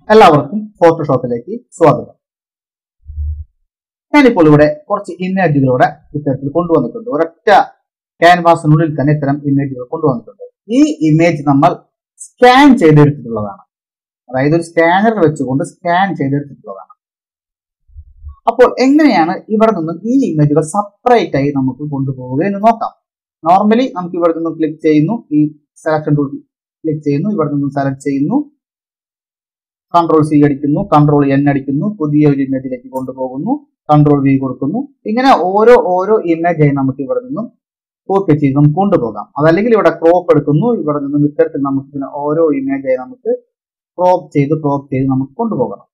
എല്ലാവർക്കും ഫോട്ടോഷോപ്പിലേക്ക് സ്വാഗതം ഞാനിപ്പോൾ ഇവിടെ കുറച്ച് ഇമേജുകളൂടെ ഇത്തരത്തിൽ കൊണ്ടുവന്നിട്ടുണ്ട് ഒരൊറ്റ ക്യാൻവാസിനുള്ളിൽ തന്നെ ഇത്തരം ഇമേജുകൾ കൊണ്ടുവന്നിട്ടുണ്ട് ഈ ഇമേജ് നമ്മൾ സ്കാൻ ചെയ്തെടുത്തിട്ടുള്ളതാണ് അതായത് ഒരു സ്കാനർ വെച്ചുകൊണ്ട് സ്കാൻ ചെയ്തെടുത്തിട്ടുള്ളതാണ് അപ്പോൾ എങ്ങനെയാണ് ഇവിടെ നിന്നും ഈ ഇമേജുകൾ സെപ്പറേറ്റ് ആയി നമുക്ക് കൊണ്ടുപോവുക എന്ന് നോക്കാം നോർമലി നമുക്ക് ഇവിടെ നിന്നും ക്ലിക്ക് ചെയ്യുന്നു ഈ സെലക്ഷൻ ടൂൾ ക്ലിക്ക് ചെയ്യുന്നു ഇവിടെ നിന്നും സെലക്ട് ചെയ്യുന്നു കൺട്രോൾ സി അടിക്കുന്നു കൺട്രോൾ എൻ അടിക്കുന്നു പുതിയ ഒരു ഇമേജിലേക്ക് കൊണ്ടുപോകുന്നു കൺട്രോൾ വി കൊടുക്കുന്നു ഇങ്ങനെ ഓരോ ഓരോ ഇമേജായി നമുക്ക് ഇവിടെ നിന്നും കോപ്പി ചെയ്ത് നമുക്ക് കൊണ്ടുപോകാം അതല്ലെങ്കിൽ ഇവിടെ ക്രോപ്പ് എടുക്കുന്നു ഇവിടെ നിന്നും ഇത്തരത്തിൽ നമുക്ക് ഇതിനെ ഓരോ ഇമേജായി നമുക്ക് ക്രോപ്പ് ചെയ്ത് ക്രോപ്പ് ചെയ്ത് നമുക്ക് കൊണ്ടുപോകണം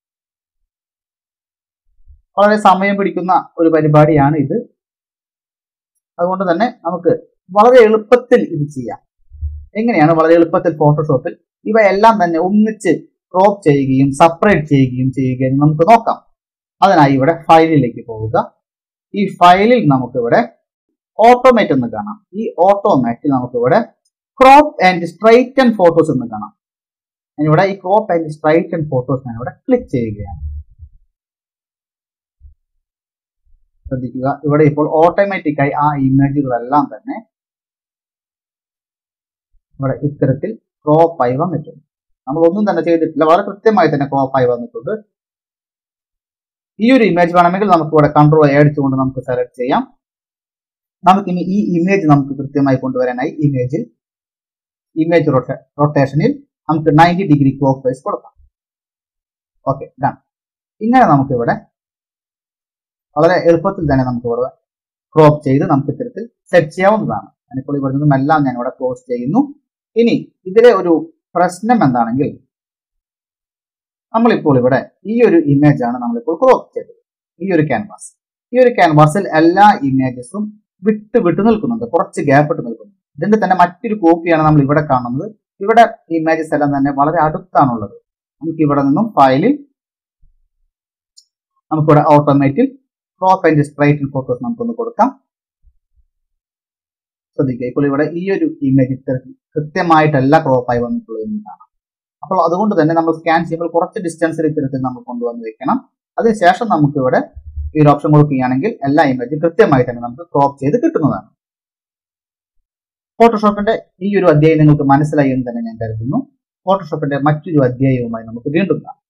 വളരെ സമയം പിടിക്കുന്ന ഒരു പരിപാടിയാണ് ഇത് അതുകൊണ്ട് തന്നെ നമുക്ക് വളരെ എളുപ്പത്തിൽ ഇത് ചെയ്യാം എങ്ങനെയാണ് വളരെ എളുപ്പത്തിൽ ഫോട്ടോഷോപ്പിൽ ഇവയെല്ലാം തന്നെ ഒന്നിച്ച് ക്രോപ്പ് ചെയ്യുകയും സെപ്പറേറ്റ് ചെയ്യുകയും ചെയ്യുകയും നമുക്ക് നോക്കാം അതിനായി ഇവിടെ ഫയലിലേക്ക് പോവുക ഈ ഫയലിൽ നമുക്കിവിടെ ഓട്ടോമേറ്റ് എന്ന് കാണാം ഈ ഓട്ടോമാറ്റിൽ നമുക്കിവിടെ crop and straight and photos എന്ന് കാണാം ഞാനിവിടെ ഈ crop and straight and photos ഞാൻ ഇവിടെ ക്ലിക്ക് ചെയ്യുകയാണ് ശ്രദ്ധിക്കുക ഇവിടെ ഇപ്പോൾ ഓട്ടോമാറ്റിക്കായി ആ ഇമേജുകളെല്ലാം തന്നെ ഇവിടെ ഇത്തരത്തിൽ ക്രോപ്പായി വന്നിട്ടുണ്ട് നമ്മൾ ഒന്നും തന്നെ ചെയ്തിട്ടില്ല വളരെ കൃത്യമായി തന്നെ ക്രോപ്പായി വന്നിട്ടുണ്ട് ഈ ഒരു ഇമേജ് വേണമെങ്കിൽ നമുക്ക് ഇവിടെ കൺട്രോൾ അടിച്ചുകൊണ്ട് നമുക്ക് സെലക്ട് ചെയ്യാം നമുക്കിനി ഈ ഇമേജ് നമുക്ക് കൃത്യമായി കൊണ്ടുവരാനായി ഇമേജിൽ ഇമേജ് റൊട്ടേഷനിൽ നമുക്ക് നയൻറ്റി ഡിഗ്രി ക്ലോക്ക് വൈസ് കൊടുക്കാം ഓക്കെ ഡൺ ഇങ്ങനെ നമുക്ക് ഇവിടെ വളരെ എളുപ്പത്തിൽ തന്നെ നമുക്ക് ഇവിടെ ക്രോപ്പ് ചെയ്ത് നമുക്ക് ഇത്തരത്തിൽ സെറ്റ് ചെയ്യാവുന്നതാണ് ഞാനിപ്പോൾ ഇവിടെ നിന്നും എല്ലാം ഞാൻ ഇവിടെ ക്ലോസ് ചെയ്യുന്നു ഇനി ഇതിലെ ഒരു പ്രശ്നം എന്താണെങ്കിൽ നമ്മളിപ്പോൾ ഇവിടെ ഈ ഒരു ഇമേജ് ആണ് നമ്മളിപ്പോൾ ക്രോപ്പ് ചെയ്തത് ഈ ഒരു ക്യാൻവാസ് ഈ ഒരു ക്യാൻവാസിൽ എല്ലാ ഇമേജസും വിട്ട് വിട്ട് നിൽക്കുന്നുണ്ട് കുറച്ച് ഗ്യാപ്പ് ഇട്ട് നിൽക്കുന്നു ഇതിന്റെ തന്നെ മറ്റൊരു കോപ്പിയാണ് നമ്മൾ ഇവിടെ കാണുന്നത് ഇവിടെ ഇമേജസ് എല്ലാം തന്നെ വളരെ അടുത്താണുള്ളത് നമുക്ക് ഇവിടെ നിന്നും ഫയലിൽ നമുക്കിവിടെ ഓട്ടോമാറ്റിൽ ക്രോപ്പ് ആൻഡ് സ്ട്രൈറ്റ് ഫോട്ടോസ് നമുക്കൊന്ന് കൊടുക്കാം ശ്രദ്ധിക്കുക ഇപ്പോൾ ഇവിടെ ഈ ഒരു ഇമേജ് ഇത്തരത്തിൽ കൃത്യമായിട്ടല്ല ക്രോപ്പായി വന്നിട്ടുള്ളത് എന്ന് കാണാം അപ്പോൾ അതുകൊണ്ട് തന്നെ നമ്മൾ സ്കാൻ ചെയ്യുമ്പോൾ കുറച്ച് ഡിസ്റ്റൻസിൽ ഇത്തരത്തിൽ നമ്മൾ കൊണ്ടുവന്ന് വെക്കണം അതിനുശേഷം നമുക്ക് ഇവിടെ ഈ ഒരു ഓപ്ഷൻ കൊടുക്കുകയാണെങ്കിൽ എല്ലാ ഇമേജും കൃത്യമായി തന്നെ നമുക്ക് ക്രോപ്പ് ചെയ്ത് കിട്ടുന്നതാണ് ഫോട്ടോഷോപ്പിന്റെ ഈ ഒരു അധ്യായം നിങ്ങൾക്ക് മനസ്സിലായി എന്ന് തന്നെ ഞാൻ കരുതുന്നു ഫോട്ടോഷോപ്പിന്റെ മറ്റൊരു അധ്യായവുമായി നമുക്ക് വീണ്ടും കാണാം